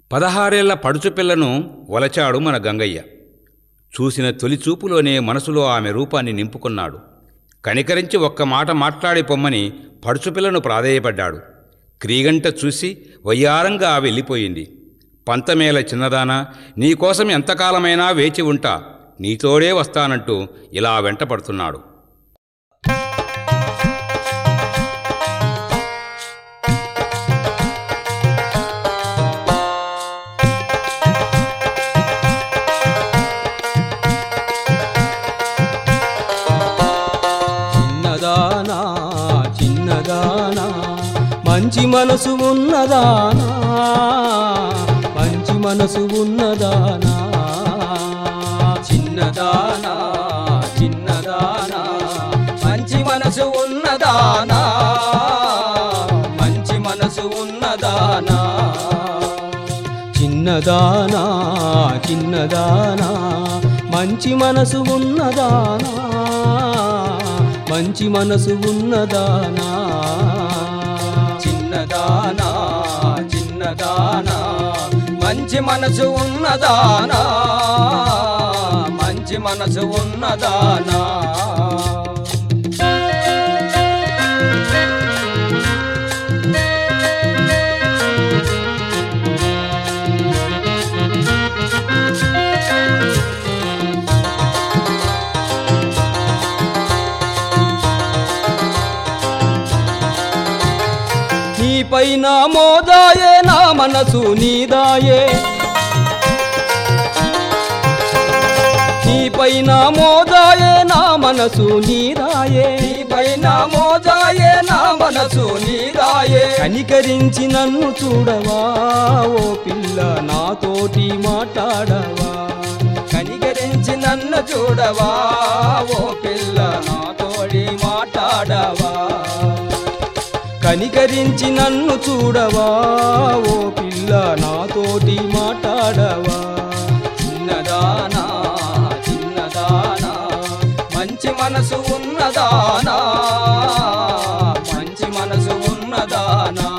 పదహారేళ్ల పడుచుపిల్లను వలచాడు మన గంగయ్య చూసిన తొలి చూపులోనే మనసులో ఆమె రూపాన్ని నింపుకున్నాడు కనికరించి ఒక్క మాట మాట్లాడి పొమ్మని పడుచుపిల్లను ప్రాధేయపడ్డాడు క్రీగంట చూసి వయ్యారంగా వెళ్ళిపోయింది పంతమేల చిన్నదానా నీకోసం ఎంతకాలమైనా వేచి ఉంటా నీతోడే వస్తానంటూ ఇలా వెంటపడుతున్నాడు చిన్నదానా చిన్నదానా మంచి మనసు ఉన్నదానా మంచి మనసు ఉన్నదానా చిన్నదానా చిన్నదానా మంచి మనసు ఉన్నదానా మంచి మనసు ఉన్నదానా చిన్నదానా చిన్నదానా మంచి మనసు ఉన్నదానా మంచి మనసు ఉన్నదానా చిన్నదానా చిన్నదానా మంచి మనసు ఉన్నదానా మంచి మనసు ఉన్నదానా నీపైన మోదాయే నా మనసు నీదాయే నీపైన మోదాయే నా మనసు నీదాయే నీపైన మోదాయే నా మనసు నీదాయే కనికరించి నన్ను చూడవా ఓ పిల్ల నాతోటి మాట్లాడవా కనికరించి నన్ను చూడవా ఓ పిల్ల నాతోటి మాట్లాడవా కనికరించి నన్ను చూడవా ఓ పిల్ల నాతోటి మాట్లాడవా చిన్నదానా చిన్నదానా మంచి మనసు ఉన్నదానా మంచి మనసు ఉన్నదానా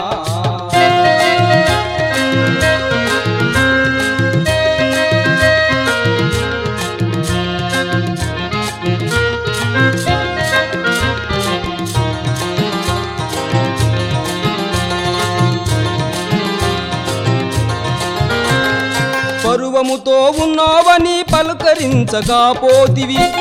పరువముతో ఉన్నావని పలుకరించకపోతివి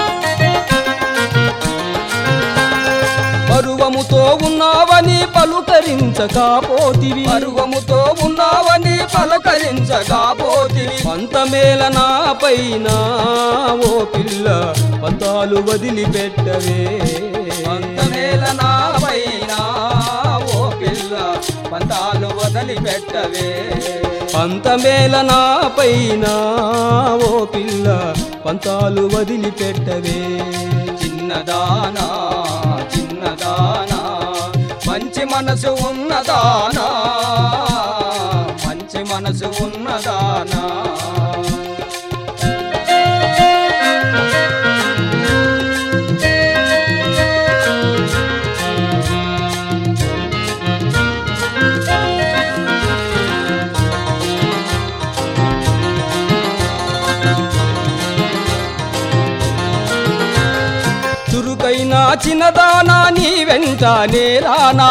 పరువముతో ఉన్నావని పలుకరించకపోతివి పరువముతో ఉన్నావని పలకరించకపోతివి పంతమేల నా పైన ఓ పిల్ల పంతాలు వదిలిపెట్టవే పంతమేల నా పైన ఓ పిల్ల పంతాలు వదిలిపెట్టవే పంతమేల నా పైన ఓ పిల్ల పంతాలు వదిలిపెట్టవే చిన్నదానా చిన్నదానా మంచి మనసు ఉన్నదానా మంచి మనసు ఉన్నదానా చురుకైన చిన్నదానా నీ వెంట నేరానా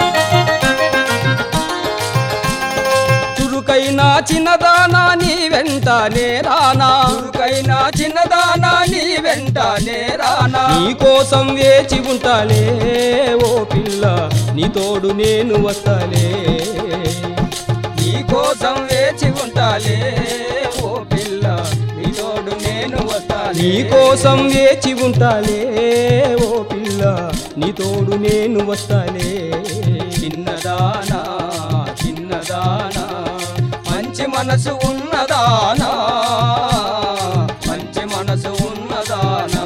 చురుకైన చిన్నదానా నీ వెంట నేరానా చురుకైన చిన్నదానా నీ వెంట నేరానా నీ కోసం వేచి ఉంటాలే ఓ పిల్ల నీ తోడు నేను వస్తాలే నీ కోసం వేచి ఉంటాలే ఓ పిల్ల నీ తోడు నేను వస్తాలే నీ కోసం వేచి ఉంటాలే ఓ పిల్ల నీ తోడు నేను వస్తాలే చిన్నదానా చిన్నదానా మంచి మనసు ఉన్నదానా మంచి మనసు ఉన్నదానా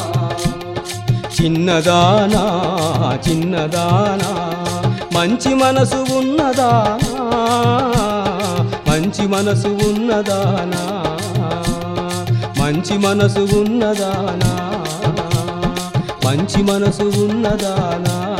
చిన్నదానా చిన్నదానా మంచి మనసు ఉన్నదానా మంచి మనసు ఉన్నదానా మంచి మనసు ఉన్నదానా మంచి మనసు ఉన్నదానా